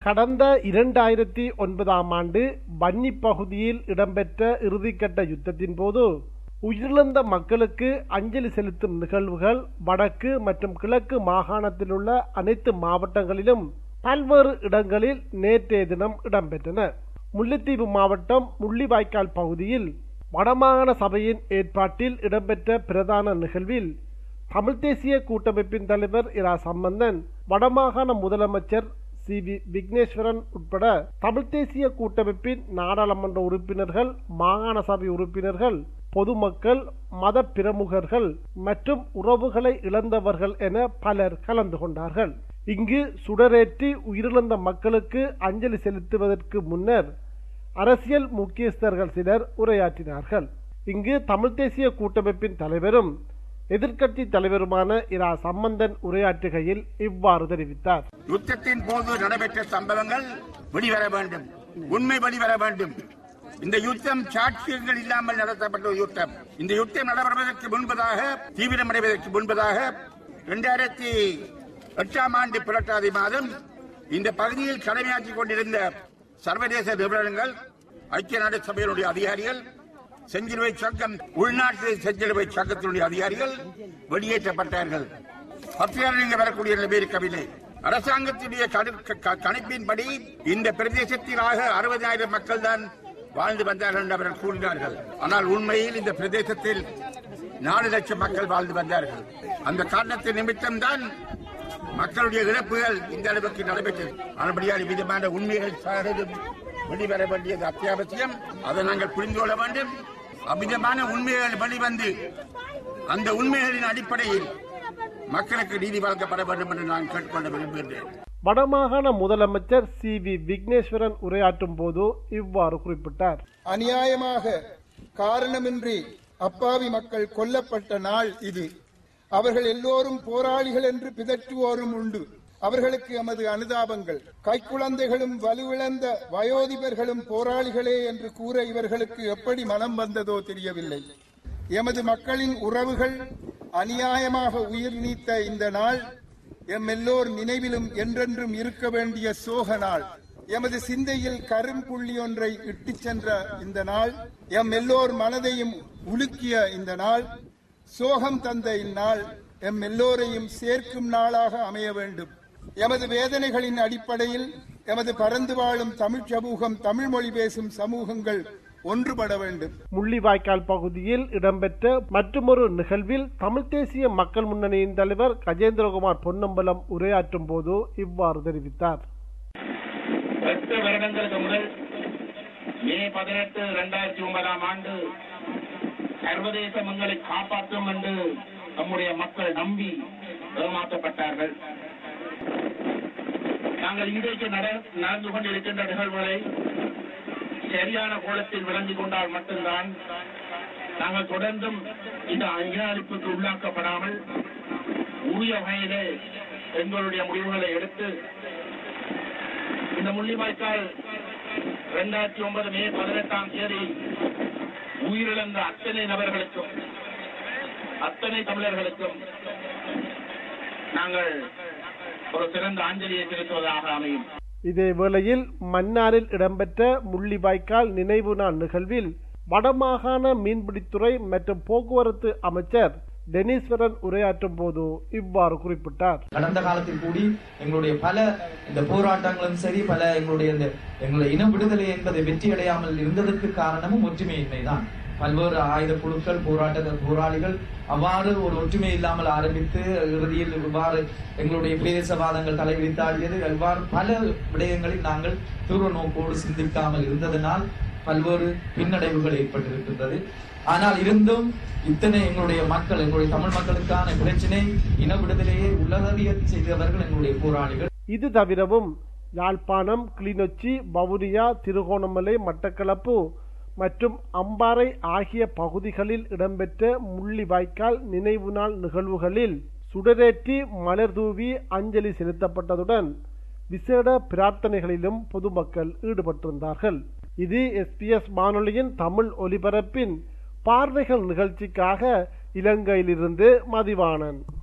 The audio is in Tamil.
கடந்த இரண்டாயிரத்தி ஒன்பதாம் ஆண்டு வன்னி பகுதியில் இடம்பெற்ற இறுதிக்கட்ட யுத்தத்தின் போது உயிரிழந்த மக்களுக்கு அஞ்சலி செலுத்தும் நிகழ்வுகள் வடக்கு மற்றும் கிழக்கு மாகாணத்தில் உள்ள அனைத்து மாவட்டங்களிலும் பல்வேறு இடங்களில் நேற்றைய தினம் இடம்பெற்றன முல்லைத்தீவு மாவட்டம் முள்ளிவாய்க்கால் பகுதியில் வடமாகாண சபையின் ஏற்பாட்டில் இடம்பெற்ற பிரதான நிகழ்வில் தமிழ் தேசிய கூட்டமைப்பின் தலைவர் இரா சம்பந்தன் வடமாகாண முதலமைச்சர் சி வி விக்னேஸ்வரன் உட்பட தமிழ் தேசிய கூட்டமைப்பின் நாடாளுமன்ற உறுப்பினர்கள் மாகாண சபை உறுப்பினர்கள் பொதுமக்கள் மத பிரமுகர்கள் மற்றும் உறவுகளை இழந்தவர்கள் என பலர் கலந்து கொண்டார்கள் இங்கு சுடரேற்றி உயிரிழந்த மக்களுக்கு அஞ்சலி செலுத்துவதற்கு முன்னர் அரசியல் முக்கியஸ்தர்கள் சிலர் உரையாற்றினார்கள் இங்கு தமிழ் தேசிய கூட்டமைப்பின் தலைவரும் எதிர்க்கட்சி தலைவருமான இரா சம்பந்தன் உரையாற்றுகையில் இவ்வாறு தெரிவித்தார் யுத்தத்தின் போது நடைபெற்ற சம்பவங்கள் வெளிவர வேண்டும் உண்மை வெளிவர வேண்டும் இந்த யுத்தம் சாட்சியங்கள் இல்லாமல் நடத்தப்பட்ட ஒரு யுத்தம் இந்த யுத்தம் நடைபெறுவதற்கு முன்பதாக தீவிரமடைவதற்கு முன்பதாக இரண்டாயிரத்தி எட்டாம் ஆண்டு புரட்டாதி மாதம் இந்த பகுதியில் கடமையாற்றிக் கொண்டிருந்த சர்வதேச நிறுவனங்கள் ஐக்கிய நாடு சபையினுடைய அதிகாரிகள் செஞ்சிலுவை சங்கம் உள்நாட்டு செஞ்சிலுவை சங்கத்தினுடைய அதிகாரிகள் வெளியேற்றப்பட்டார்கள் பத்திரிகைகள் இங்கு வரக்கூடிய நிலைமை இருக்கவில்லை அரசாங்கத்தினுடைய கணு- க- கணிப்பின்படி இந்த பிரதேசத்தில் ஆக அறுபதாயிரம் மக்கள் தான் வாழ்ந்து வந்தார்கள் என்று அவர்கள் கூறினார்கள் ஆனால் உண்மையில் இந்த பிரதேசத்தில் நாலு லட்சம் மக்கள் வாழ்ந்து வந்தார்கள் அந்த காரணத்தின் நிமித்தம் தான் மக்களுடைய இழப்புகள் இந்த அளவுக்கு நடைபெற்றது அதுபடியால் விதமான உண்மைகள் சாரதும் வெளிவர வேண்டியது அத்தியாவசியம் அதை நாங்கள் புரிந்து கொள்ள வேண்டும் அவ்விதமான உண்மைகள் வெளிவந்து அந்த உண்மைகளின் அடிப்படையில் மக்களுக்கு நீதி வழங்கப்பட வேண்டும் என்று நான் கேட்டுக்கொள்ள விரும்புகின்றேன் வடமாகாண முதலமைச்சர் சி வி விக்னேஸ்வரன் உரையாற்றும் போது இவ்வாறு குறிப்பிட்டார் அநியாயமாக காரணமின்றி அப்பாவி மக்கள் கொல்லப்பட்ட நாள் இது அவர்கள் எல்லோரும் போராளிகள் என்று பிதற்றுவோரும் உண்டு அவர்களுக்கு எமது அனுதாபங்கள் கைக்குழந்தைகளும் வலுவிழந்த வயோதிபர்களும் போராளிகளே என்று கூற இவர்களுக்கு எப்படி மனம் வந்ததோ தெரியவில்லை எமது மக்களின் உறவுகள் அநியாயமாக உயிர் நீத்த இந்த நாள் எம் எல்லோர் நினைவிலும் என்றென்றும் இருக்க வேண்டிய சோக நாள் எமது சிந்தையில் கரும்புள்ளி ஒன்றை இட்டுச் சென்ற இந்த நாள் எம் எல்லோர் மனதையும் உலுக்கிய இந்த நாள் சோகம் தந்த இந்நாள் எம் எல்லோரையும் சேர்க்கும் நாளாக அமைய வேண்டும் எமது வேதனைகளின் அடிப்படையில் எமது பறந்து வாழும் தமிழ் சமூகம் தமிழ் மொழி பேசும் சமூகங்கள் ஒன்றுபட வேண்டும் முள்ளிவாய்க்கால் பகுதியில் இடம்பெற்ற மற்றொரு நிகழ்வில் தமிழ் தேசிய மக்கள் முன்னணியின் தலைவர் கஜேந்திரகுமார் பொன்னம்பலம் உரையாற்றும் போது இவ்வாறு தெரிவித்தார் பத்து வருடங்களுக்கு முதல் மே பதினெட்டு இரண்டாயிரத்தி ஒன்பதாம் ஆண்டு சர்வதேச மங்களை காப்பாற்றும் என்று நம்முடைய மக்கள் நம்பி ஏமாற்றப்பட்டார்கள் நாங்கள் இன்றைக்கு நட- நடந்து கொண்டிருக்கின்ற நிகழ்வுகளை சரியான கோலத்தில் விளங்கிக் கொண்டால் மட்டும்தான் நாங்கள் தொடர்ந்தும் இந்த இன அழிப்புக்கு உள்ளாக்கப்படாமல் உரிய வகையிலே எங்களுடைய முடிவுகளை எடுத்து இந்த முள்ளிவாய்க்கால் இரண்டாயிரத்தி ஒன்பது மே பதினெட்டாம் தேதி உயிரிழந்த அத்தனை நபர்களுக்கும் அத்தனை தமிழர்களுக்கும் நாங்கள் ஒரு சிறந்த அஞ்சலியை செலுத்துவதாக அமையும் இதே வேளையில் மன்னாரில் இடம்பெற்ற முள்ளிவாய்க்கால் நினைவு நாள் நிகழ்வில் வடமாகாண மீன்பிடித்துறை மற்றும் போக்குவரத்து அமைச்சர் டெனீஸ்வரன் உரையாற்றும் போது இவ்வாறு குறிப்பிட்டார் கடந்த காலத்தில் கூடி எங்களுடைய பல இந்த போராட்டங்களும் சரி பல எங்களுடைய இந்த எங்களுடைய இன விடுதலை என்பதை வெற்றி அடையாமல் இருந்ததற்கு காரணமும் ஒற்றுமையின்மைதான் பல்வேறு ஆயுத குழுக்கள் போராட்ட போராளிகள் அவ்வாறு ஒரு ஒற்றுமை இல்லாமல் ஆரம்பித்து இறுதியில் இவ்வாறு எங்களுடைய பிரதேசவாதங்கள் தலைவிரித்தாடியது இவ்வாறு பல விடயங்களில் நாங்கள் தூர நோக்கோடு சிந்திக்காமல் இருந்ததனால் பல்வேறு பின்னடைவுகள் ஏற்பட்டிருக்கின்றது ஆனால் இருந்தும் இத்தனை எங்களுடைய மக்கள் எங்களுடைய தமிழ் மக்களுக்கான பிரச்சினை இன விடுதலையை உலகறிய செய்தவர்கள் எங்களுடைய போராளிகள் இது தவிரவும் யாழ்ப்பாணம் கிளிநொச்சி வவுனியா திருகோணமலை மட்டக்களப்பு மற்றும் அம்பாறை ஆகிய பகுதிகளில் இடம்பெற்ற முள்ளிவாய்க்கால் நினைவு நாள் நிகழ்வுகளில் சுடரேற்றி மலர் தூவி அஞ்சலி செலுத்தப்பட்டதுடன் விசேட பிரார்த்தனைகளிலும் பொதுமக்கள் ஈடுபட்டிருந்தார்கள் இது எஸ்பிஎஸ் வானொலியின் தமிழ் ஒலிபரப்பின் பார்வைகள் நிகழ்ச்சிக்காக இலங்கையிலிருந்து மதிவாணன்